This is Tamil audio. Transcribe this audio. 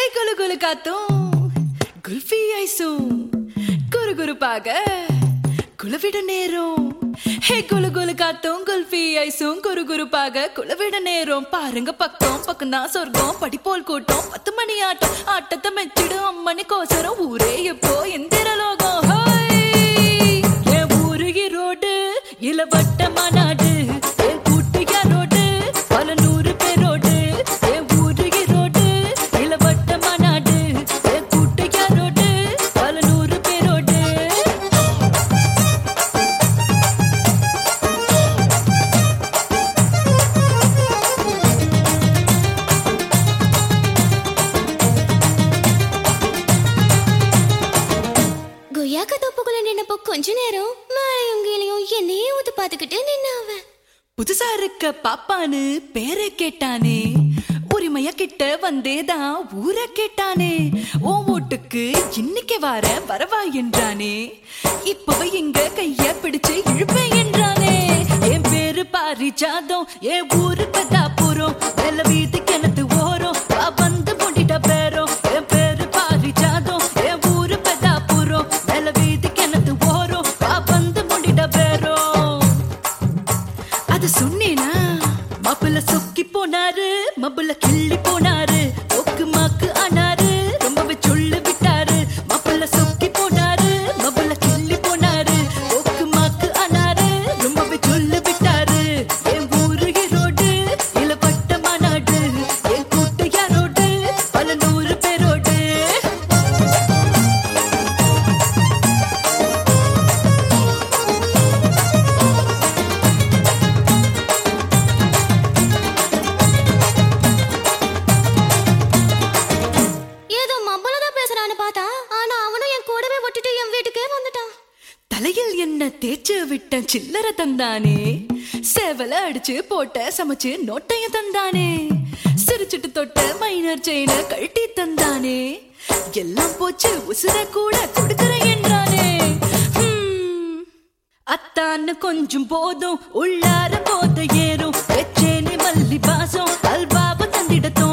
குலு குலு காத்தும் குல்ஃபி ஐஸும் குரு குருப்பாக குலவிட நேரம் ஹே குலு குலு காத்தும் குல்ஃபி ஐஸும் குரு குருப்பாக குலவிட நேரம் பாருங்க பக்கம் பக்கம் தான் சொர்க்கம் படிப்போல் கூட்டம் பத்து மணி ஆட்டம் ஆட்டத்தை மெச்சிடும் அம்மனி கோசரம் ஊரே எப்போ எந்திர லோகம் ஹோய்! என் ஊரு ஈரோடு இளவட்டமா நாடு என் கூட்டியா ரோடு பல நூறு பேரோடு என் ஊரு ஈரோடு இளவட்டமா நாடு என் கூட்டியா ரோடு பல நூறு பேரோடு கொய்யாக்க தோப்புக்குள்ள நின்னப்போ கொஞ்ச நேரம் மழையும் கீழையும் என்னையே ஊத்து பாத்துக்கிட்டு நின்ன அவன் புதுசா இருக்க பாப்பான்னு பேரை கேட்டானே உரிமையா கிட்ட வந்தேதான் ஊரை கேட்டானே ஓ வீட்டுக்கு இன்னைக்கு வர வரவா என்றானே இப்பவே இங்க கைய பிடிச்சு இழுப்பேன் என்றானே என் பேரு பாரிஜாதம் என் ஊரு கதாபுரம் வெள்ள வீதி கிணத்து ஓரம் வா வந்து முடிட்ட பேரும் என் பேரு பாரிஜாதம் என் ஊரு கதாபுரம் வெள்ள வீதி கிணத்து ஓரம் வா வந்து முடிட்ட பேரும் அது சொன்னேனா மாப்பிள்ள சொக்கி போனாரு மப்புல கிள்ளி போனாரு ஒக்கு மாக்கு ஆனாரு ரொம்பவே சொல்லு விட்டாரு மாப்பிள்ள சொக்கி போனாரு மப்புல கிள்ளி போனாரு ஒக்கு மாக்கு ஆனாரு ரொம்பவே சொல்லு விட்டாரு என் ஊரு ஈரோடு இளவட்டமா நாடு என் கூட்டு யாரோடு பல நூறு பேரோடு ஏதோ மம்பளதான் பேசுறான்னு பார்த்தா ஆனா அவனும் என் கூடவே விட்டுட்டு என் வீட்டுக்கே வந்துட்டான் தலையில் என்ன தேய்ச்சு விட்ட சில்லற தந்தானே சேவல அடிச்சு போட்ட சமைச்சு நோட்டையும் தந்தானே சிரிச்சிட்டு தொட்ட மைனர் செயின கழட்டி தந்தானே எல்லாம் போச்சு உசுர கூட கொடுக்கறேன் என்றானே ஹம். அத்தான்னு கொஞ்சம் போதும் உள்ளார போத ஏறும் வெச்சேனி மல்லி பாசம் அல்வாவை தந்திட தோணும்